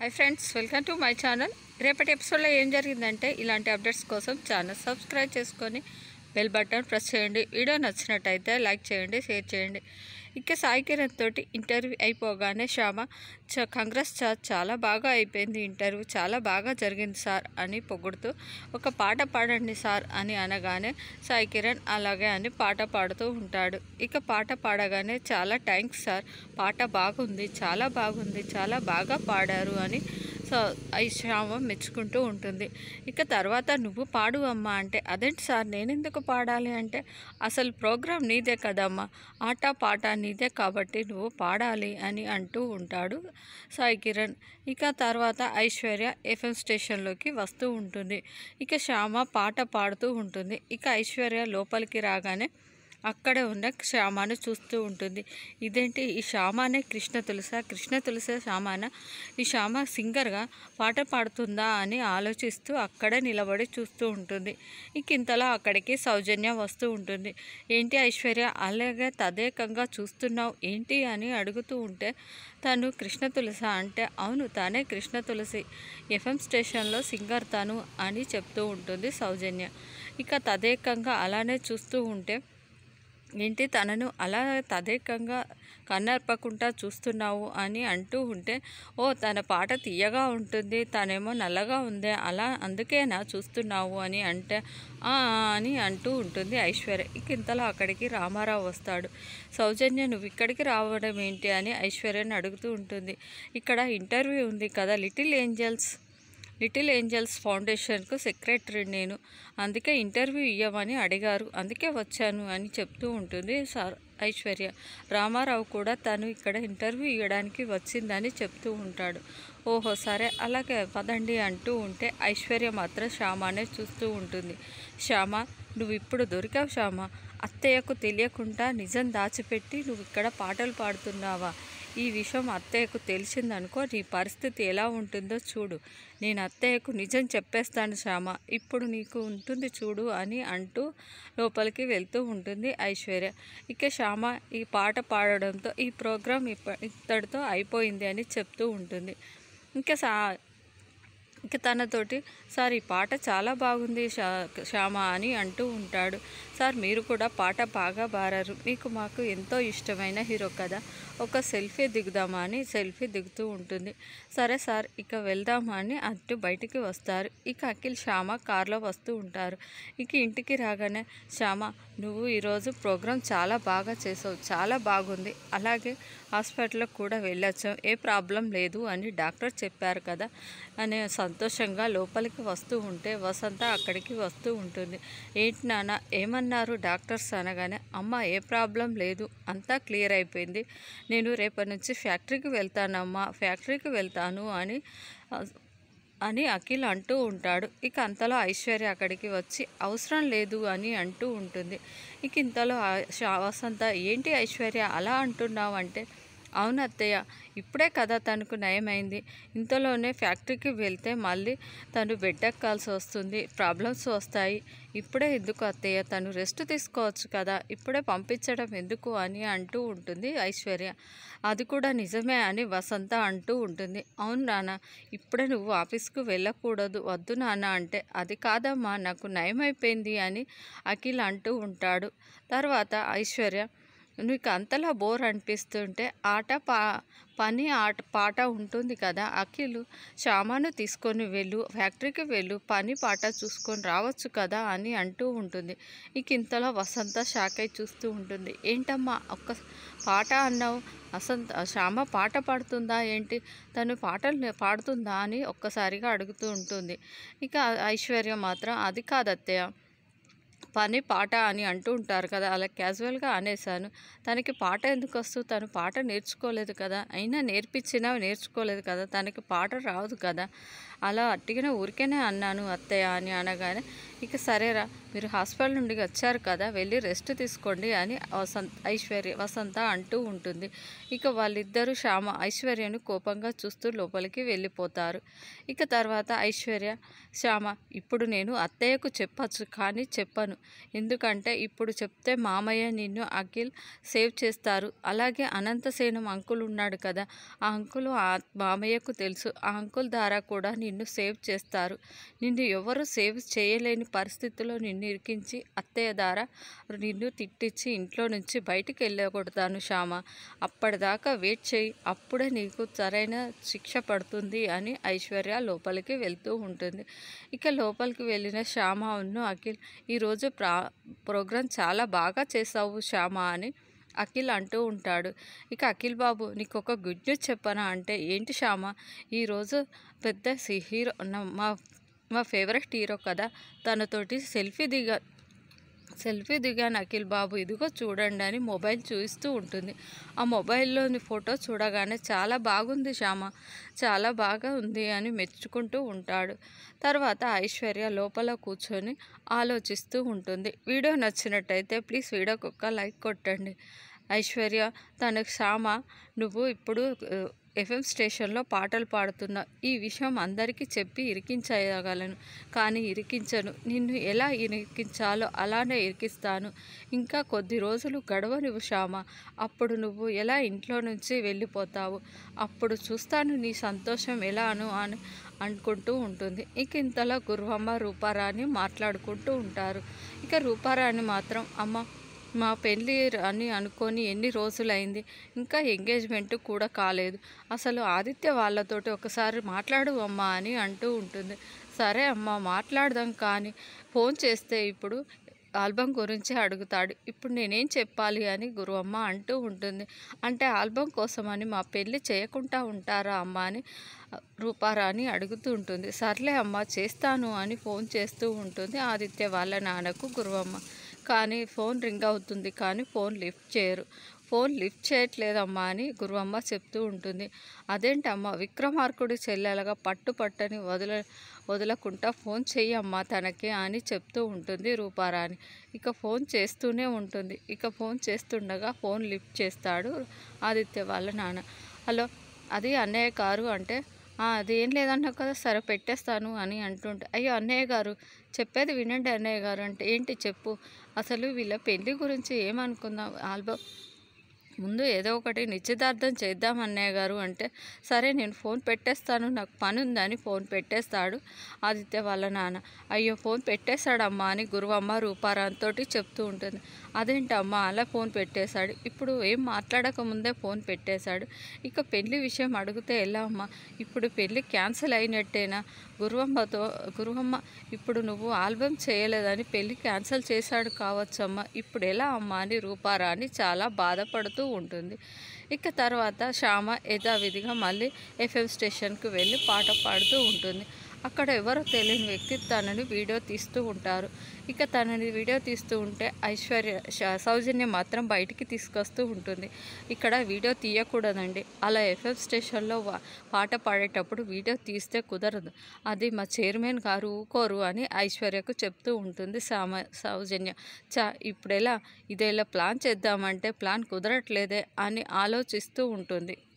high friends welcome to my channel రేపటి ఎపిసోడ్లో ఏం జరిగిందంటే ఇలాంటి అప్డేట్స్ కోసం ఛానల్ సబ్స్క్రైబ్ చేసుకొని బెల్ బటన్ ప్రెస్ చేయండి వీడియో నచ్చినట్టయితే లైక్ చేయండి షేర్ చేయండి ఇక సాయి కిరణ్ తోటి ఇంటర్వ్యూ అయిపోగానే శ్యామ చ కాంగ్రెస్ సార్ చాలా బాగా అయిపోయింది ఇంటర్వ్యూ చాలా బాగా జరిగింది సార్ అని పొగుడుతూ ఒక పాట పాడండి సార్ అని అనగానే సాయి కిరణ్ అలాగే అని పాట పాడుతూ ఉంటాడు ఇక పాట పాడగానే చాలా థ్యాంక్స్ సార్ పాట బాగుంది చాలా బాగుంది చాలా బాగా పాడారు అని సో ఈ శ్యామ మెచ్చుకుంటూ ఉంటుంది ఇక తర్వాత నువ్వు పాడు అమ్మా అంటే అదేంటి సార్ నేనెందుకు పాడాలి అంటే అసలు ప్రోగ్రామ్ నీదే కదమ్మా ఆట పాట నీదే కాబట్టి నువ్వు పాడాలి అని అంటూ ఉంటాడు సాయి కిరణ్ ఇక తర్వాత ఐశ్వర్య ఎఫ్ఎం స్టేషన్లోకి వస్తూ ఉంటుంది ఇక శ్యామ పాట పాడుతూ ఉంటుంది ఇక ఐశ్వర్య లోపలికి రాగానే అక్కడే ఉన్న శ్యామను చూస్తూ ఉంటుంది ఇదేంటి ఈ శ్యామానే కృష్ణ తులసా కృష్ణ తులసా శ్యామాన ఈ శ్యామ సింగర్గా పాట పాడుతుందా అని ఆలోచిస్తూ అక్కడే నిలబడి చూస్తూ ఉంటుంది ఇక ఇంతలో అక్కడికి సౌజన్య వస్తూ ఉంటుంది ఏంటి ఐశ్వర్య అలాగే తదేకంగా చూస్తున్నావు ఏంటి అని అడుగుతూ ఉంటే తను కృష్ణ తులస అంటే అవును తానే కృష్ణ తులసి ఎఫ్ఎం స్టేషన్లో సింగర్ తను అని చెప్తూ ఉంటుంది సౌజన్య ఇక తదేకంగా అలానే చూస్తూ ఉంటే ఏంటి తనను అలా తదేకంగా కన్నర్పకుండా చూస్తున్నావు అని అంటూ ఉంటే ఓ తన పాట తీయగా ఉంటుంది తనేమో నల్లగా ఉంది అలా అందుకేనా చూస్తున్నావు అని అంటే "ఆ, ఆ" అని అంటూ ఉంటుంది ఐశ్వర్య ఇక ఇంతలో అక్కడికి రామారావు వస్తాడు సౌజన్య నువ్వు ఇక్కడికి రావడం ఏంటి అని ఐశ్వర్యని అడుగుతూ ఉంటుంది ఇక్కడ ఇంటర్వ్యూ ఉంది కదా లిటిల్ ఏంజల్స్ లిటిల్ ఏంజల్స్ ఫౌండేషన్కు సెక్రటరీ నేను అందుకే ఇంటర్వ్యూ ఇవ్వమని అడిగారు అందుకే వచ్చాను అని చెప్తూ ఉంటుంది సార్ ఐశ్వర్య రామారావు కూడా తను ఇక్కడ ఇంటర్వ్యూ ఇవ్వడానికి వచ్చిందని చెప్తూ ఉంటాడు ఓహో సరే అలాగే పదండి అంటూ ఉంటే ఐశ్వర్య మాత్రం శ్యామానే చూస్తూ ఉంటుంది శ్యామ నువ్వు ఇప్పుడు దొరికావు శ్యామ అత్తయ్యకు తెలియకుండా నిజం దాచిపెట్టి నువ్వు ఇక్కడ పాటలు పాడుతున్నావా ఈ విషయం అత్తయ్యకు తెలిసిందనుకో నీ పరిస్థితి ఎలా ఉంటుందో చూడు నేను అత్తయ్యకు నిజం చెప్పేస్తాను శ్యామ ఇప్పుడు నీకు ఉంటుంది చూడు అని అంటూ లోపలికి వెళ్తూ ఉంటుంది ఐశ్వర్య ఇక శ్యామ ఈ పాట పాడడంతో ఈ ప్రోగ్రాం ఇప్ప ఇత్తడితో అయిపోయింది అని చెప్తూ ఉంటుంది ఇంకా సా ఇక తనతోటి సార్ ఈ పాట చాలా బాగుంది శా శ్యామ అని అంటూ ఉంటాడు సార్ మీరు కూడా పాట బాగా పాడారు మీకు మాకు ఎంతో ఇష్టమైన హీరో కదా ఒక సెల్ఫీ దిగుదామా అని సెల్ఫీ దిగుతూ ఉంటుంది సరే సార్ ఇక వెళ్దామా అని అటు బయటికి వస్తారు ఇక అఖిల్ శ్యామ కార్లో వస్తూ ఉంటారు ఇక ఇంటికి రాగానే శ్యామ నువ్వు ఈరోజు ప్రోగ్రాం చాలా బాగా చేసావు చాలా బాగుంది అలాగే హాస్పిటల్కి కూడా వెళ్ళొచ్చాం ఏ ప్రాబ్లం లేదు అని డాక్టర్ చెప్పారు కదా అనే సంతోషంగా లోపలికి వస్తూ ఉంటే వసంత అక్కడికి వస్తూ ఉంటుంది ఏంటి నాన్న ఏమన్నారు డాక్టర్స్ అనగానే అమ్మ ఏ ప్రాబ్లం లేదు అంతా క్లియర్ అయిపోయింది నేను రేపటి నుంచి ఫ్యాక్టరీకి వెళ్తానమ్మా ఫ్యాక్టరీకి వెళ్తాను అని ఆ, అని అఖిల్ అంటూ ఉంటాడు ఇక అంతలో ఐశ్వర్య అక్కడికి వచ్చి అవసరం లేదు అని అంటూ ఉంటుంది ఇక ఇంతలో ఆ శా- వసంత ఏంటి ఐశ్వర్య అలా అంటున్నావు అంటే అవును అత్తయ్య ఇప్పుడే కదా తనకు నయమైంది ఇంతలోనే ఫ్యాక్టరీకి వెళ్తే మళ్ళీ తను బెడ్ ఎక్కాల్సి వస్తుంది ప్రాబ్లమ్స్ వస్తాయి ఇప్పుడే ఎందుకు అత్తయ్య తను రెస్ట్ తీసుకోవచ్చు కదా ఇప్పుడే పంపించడం ఎందుకు అని అంటూ ఉంటుంది ఐశ్వర్య అది కూడా నిజమే అని వసంత అంటూ ఉంటుంది అవును నాన్న ఇప్పుడే నువ్వు ఆఫీస్కు వెళ్ళకూడదు వద్దు నాన్న అంటే అది కాదమ్మా నాకు నయమైపోయింది అని అఖిల్ అంటూ ఉంటాడు తర్వాత ఐశ్వర్య నీకు అంతలా బోర్ అనిపిస్తుంటే ఆట పా పని ఆట పాట ఉంటుంది కదా అఖిల్ శ్యామను తీసుకొని వెళ్ళు ఫ్యాక్టరీకి వెళ్ళు పని పాట చూసుకొని రావచ్చు కదా అని అంటూ ఉంటుంది ఇక ఇంతలో వసంత షాక్ అయి చూస్తూ ఉంటుంది ఏంటమ్మా ఒక్క పాట అన్నావు వసంత శ్యామ పాట పాడుతుందా ఏంటి తను పాటలు నే- పాడుతుందా అని ఒక్కసారిగా అడుగుతూ ఉంటుంది ఇక ఐశ్వర్య మాత్రం అది కాదత్తయ్య పని పాట అని అంటూ ఉంటారు కదా అలా క్యాజువల్గా అనేసాను తనకి పాట ఎందుకు వస్తూ తను పాట నేర్చుకోలేదు కదా అయినా నేర్పించినా నేర్చుకోలేదు కదా తనకి పాట రాదు కదా అలా అట్టిగానే ఊరికేనే అన్నాను అత్తయ్య అని అనగానే ఇక సరేరా మీరు హాస్పిటల్ నుండి వచ్చారు కదా వెళ్ళి రెస్ట్ తీసుకోండి అని వసంత ఐశ్వర్య వసంత అంటూ ఉంటుంది ఇక వాళ్ళిద్దరూ శ్యామ ఐశ్వర్యను కోపంగా చూస్తూ లోపలికి వెళ్ళిపోతారు ఇక తర్వాత ఐశ్వర్య శ్యామ ఇప్పుడు నేను అత్తయ్యకు చెప్పచ్చు కానీ చెప్పను ఎందుకంటే ఇప్పుడు చెప్తే మామయ్య నిన్ను అఖిల్ సేవ్ చేస్తారు అలాగే అనంతసేనం అంకుల్ ఉన్నాడు కదా ఆ అంకుల్ ఆ మామయ్యకు తెలుసు ఆ అంకుల్ ద్వారా కూడా నిన్ను సేవ్ చేస్తారు నిన్ను ఎవరు సేవ్ చేయలేని పరిస్థితిలో నిన్ను ఇరికించి అత్తయ్య ద్వారా నిన్ను తిట్టించి ఇంట్లో నుంచి బయటికి వెళ్ళగొడతాను శ్యామ అప్పటిదాకా వెయిట్ చేయి అప్పుడే నీకు సరైన శిక్ష పడుతుంది అని ఐశ్వర్య లోపలికి వెళ్తూ ఉంటుంది ఇక లోపలికి వెళ్ళిన శ్యామ ఉన్ను అఖిల్ ఈరోజు ప్రా ప్రోగ్రాం చాలా బాగా చేసావు శ్యామ అని అఖిల్ అంటూ ఉంటాడు ఇక అఖిల్ బాబు నీకు ఒక గుడ్ న్యూస్ చెప్పనా అంటే ఏంటి శ్యామ ఈరోజు పెద్ద సి- హీరో నా- మా మా ఫేవరెట్ హీరో కదా తనతోటి సెల్ఫీ దిగ సెల్ఫీ దిగాను అఖిల్ బాబు ఇదిగో చూడండి అని మొబైల్ చూపిస్తూ ఉంటుంది ఆ మొబైల్లోని ఫోటో చూడగానే చాలా బాగుంది శ్యామ చాలా బాగా ఉంది అని మెచ్చుకుంటూ ఉంటాడు తర్వాత ఐశ్వర్య లోపల కూర్చొని ఆలోచిస్తూ ఉంటుంది వీడియో నచ్చినట్టయితే ప్లీజ్ వీడియోకి ఒక్క లైక్ కొట్టండి ఐశ్వర్య తనకు శ్యామ నువ్వు ఇప్పుడు ఎఫ్ఎం స్టేషన్లో పాటలు పాడుతున్నా ఈ విషయం అందరికీ చెప్పి ఇరికించగలను కానీ ఇరికించను నిన్ను ఎలా ఇరికించాలో అలానే ఇరికిస్తాను ఇంకా కొద్ది రోజులు గడవనివ్వు శ్యామ అప్పుడు నువ్వు ఎలా ఇంట్లో నుంచి వెళ్ళిపోతావు అప్పుడు చూస్తాను నీ సంతోషం ఎలాను అని అనుకుంటూ ఉంటుంది ఇక ఇంతలో గురువమ్మ రూపారాణి మాట్లాడుకుంటూ ఉంటారు ఇక రూపారాణి మాత్రం అమ్మ మా పెళ్ళి అని అనుకొని ఎన్ని రోజులైంది ఇంకా ఎంగేజ్మెంట్ కూడా కాలేదు అసలు ఆదిత్య వాళ్ళతోటి ఒకసారి మాట్లాడు అమ్మా అని అంటూ ఉంటుంది సరే అమ్మా మాట్లాడదాం కానీ ఫోన్ చేస్తే ఇప్పుడు ఆల్బమ్ గురించి అడుగుతాడు ఇప్పుడు నేనేం చెప్పాలి అని గురువమ్మ అంటూ ఉంటుంది అంటే ఆల్బమ్ కోసమని మా పెళ్ళి చేయకుండా ఉంటారా అమ్మ అని రూపారాణి అడుగుతూ ఉంటుంది సర్లే అమ్మ చేస్తాను అని ఫోన్ చేస్తూ ఉంటుంది ఆదిత్య వాళ్ళ నాన్నకు గురువమ్మ కానీ ఫోన్ రింగ్ అవుతుంది కానీ ఫోన్ లిఫ్ట్ చేయరు ఫోన్ లిఫ్ట్ చేయట్లేదమ్మా అని గురువమ్మ చెప్తూ ఉంటుంది అదేంటమ్మా విక్రమార్కుడి చెల్లెలగా పట్టు పట్టని వదల వదలకుండా ఫోన్ చెయ్యమ్మా తనకి అని చెప్తూ ఉంటుంది రూపారాణి ఇక ఫోన్ చేస్తూనే ఉంటుంది ఇక ఫోన్ చేస్తుండగా ఫోన్ లిఫ్ట్ చేస్తాడు ఆదిత్య వాళ్ళ నాన్న హలో అది అన్నయ్య కారు అంటే "ఆ, అది ఏం లేదన్నావు కదా సరే పెట్టేస్తాను అని అంటుంటే అయ్యో అన్నయ్య గారు చెప్పేది వినండి అన్నయ్య గారు అంటే ఏంటి చెప్పు అసలు వీళ్ళ పెళ్లి గురించి ఏమనుకుందాం ఆల్బమ్ ముందు ఏదో ఒకటి నిశ్చితార్థం చేద్దాం అన్నయ్య గారు అంటే సరే నేను ఫోన్ పెట్టేస్తాను నాకు పని ఉందని ఫోన్ పెట్టేస్తాడు ఆదిత్య వాళ్ళ నాన్న అయ్యో ఫోన్ పెట్టేశాడమ్మా అని గురువమ్మ రూపారాంతో చెప్తూ ఉంటుంది అదేంటమ్మా అలా ఫోన్ పెట్టేశాడు ఇప్పుడు ఏం మాట్లాడక ముందే ఫోన్ పెట్టేశాడు ఇక పెళ్లి విషయం అడిగితే ఎలా అమ్మా ఇప్పుడు పెళ్లి క్యాన్సిల్ అయినట్టేనా గురువమ్మతో గురువమ్మ ఇప్పుడు నువ్వు ఆల్బమ్ చేయలేదని పెళ్లి క్యాన్సిల్ చేశాడు కావచ్చమ్మా ఇప్పుడు ఎలా అమ్మా అని రూపారాణి చాలా బాధపడుతూ ఉంటుంది ఇక తర్వాత శ్యామ యథావిధిగా మళ్ళీ ఎఫ్ఎం స్టేషన్కి వెళ్ళి పాట పాడుతూ ఉంటుంది అక్కడ ఎవరో తెలియని వ్యక్తి తనని వీడియో తీస్తూ ఉంటారు ఇక తనని వీడియో తీస్తూ ఉంటే ఐశ్వర్య శ- సౌజన్య మాత్రం బయటికి తీసుకొస్తూ ఉంటుంది ఇక్కడ వీడియో తీయకూడదండి అలా ఎఫ్ఎం స్టేషన్లో వా- పాట పాడేటప్పుడు వీడియో తీస్తే కుదరదు అది మా చైర్మన్ గారు ఊకోరు అని ఐశ్వర్యకు చెప్తూ ఉంటుంది సామ సౌజన్య చా ఇప్పుడు ఎలా ఇదేలా ప్లాన్ చేద్దామంటే ప్లాన్ కుదరట్లేదే అని ఆలోచిస్తూ ఉంటుంది